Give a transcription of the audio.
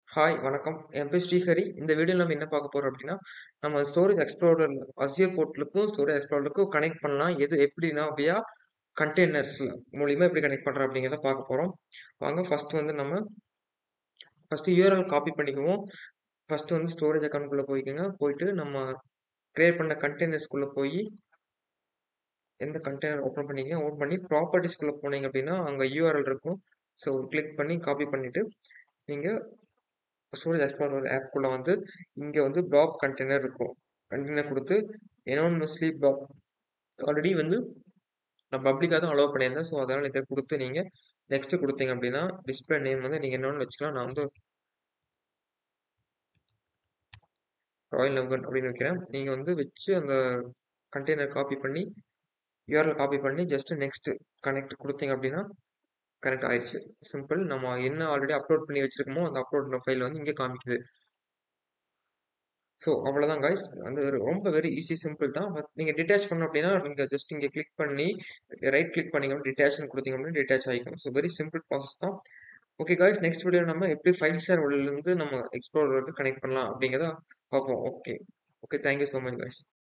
Hi வணக்கம். என் பேர் ஸ்ரீஹரி. இந்த வீடியோல நம்ம என்ன பார்க்க போறோம் அப்டின்னா, நம்ம ஸ்டோரேஜ் எக்ஸ்ப்ளோரர் அஸ்யூர் போர்ட்டலுக்கும், ஸ்டோரேஜ் எக்ஸ்ப்ளோரருக்கும் கனெக்ட் பண்ணலாம். எது எப்டின்னா வியா கண்டெய்னர்ஸ் மூலியமா எப்டி கனெக்ட் பண்றோம் அப்டிங்கிறத பார்க்க போறோம். வாங்க ஃபர்ஸ்ட் வந்து நம்ம ஃபர்ஸ்ட் யூஆர்எல் காப்பி பண்ணிக்குவோம். ஃபர்ஸ்ட் வந்து ஸ்டோரேஜ் அக்கவுண்ட்குள்ள போய்க்கங்க. போயிட்டு நம்ம கிரியேட் பண்ண கண்டெய்னர்ஸ்குள்ள போயி எந்த கண்டெய்னர் ஓப்பன் பண்ணீங்க, ஓப்பன் பண்ணி ப்ராப்பர்ட்டீஸ்குள்ள போனீங்க அப்டின்னா, அங்க யூஆர்எல் இருக்கும். ஸோ கிளிக் பண்ணி காப்பி பண்ணிட்டு, நீங்க ஸ்டோரேஜ் எக்ஸ்ப்ளோரர் ஆப்க்குள்ள வந்து இங்க வந்து பிளாக் கண்டெய்னர் இருக்கும். கண்டெய்னர் குடுத்து எனானிமஸ்லி பிளாக் ஆல்ரெடி வந்து நான் பப்ளிக்கா தான் அலோவ் பண்ணியிருந்தேன். ஸோ அதனால இத குடுத்து நீங்க நெக்ஸ்ட் குடுத்தீங்க அப்டின்னா, டிஸ்ப்ளே நேம் வந்து நீங்க என்ன வேணாலும் வச்சுக்கலாம். நான் வந்து ராயல் நம்பர் அப்டின்னு வைக்கிறேன். நீங்க வந்து வச்சு அந்த கண்டெய்னர் காப்பி பண்ணி யூஆர்எல் காப்பி பண்ணி ஜஸ்ட் நெக்ஸ்ட் கனெக்ட் குடுத்தீங்க அப்டின்னா, கனெக்ட் ஆயிருச்சு. சிம்பிள். நம்ம என்ன ஆல்ரெடி அப்லோட் பண்ணி வச்சிருக்கோமோ, அந்த அப்லோட் ஃபைல் வந்து இங்க காமிக்குது. ஸோ அவ்வளோதான் காய்ஸ். வந்து ரொம்ப வெரி ஈஸி சிம்பிள் தான். பட் நீங்க டிட்டாச் பண்ணணும் அப்டின்னா, நீங்க ஜஸ்ட் இங்க கிளிக் பண்ணி ரைட் கிளிக் பண்ணீங்க டிட்டாச்ன்னு குடுத்தீங்க அப்டின்னா டிட்டாச் ஆயிக்கும். ஸோ வெரி சிம்பிள் ப்ராசஸ் தான். ஓகே காய்ஸ் நெக்ஸ்ட் வீடியோல நம்ம எப்டி ஃபைல் ஷேர் உள்ள இருந்து நம்ம எக்ஸ்ப்ளோரருக்கு கனெக்ட் பண்ணலாம் அப்டிங்கிறத பார்ப்போம். Okay. Okay. Thank you so much guys.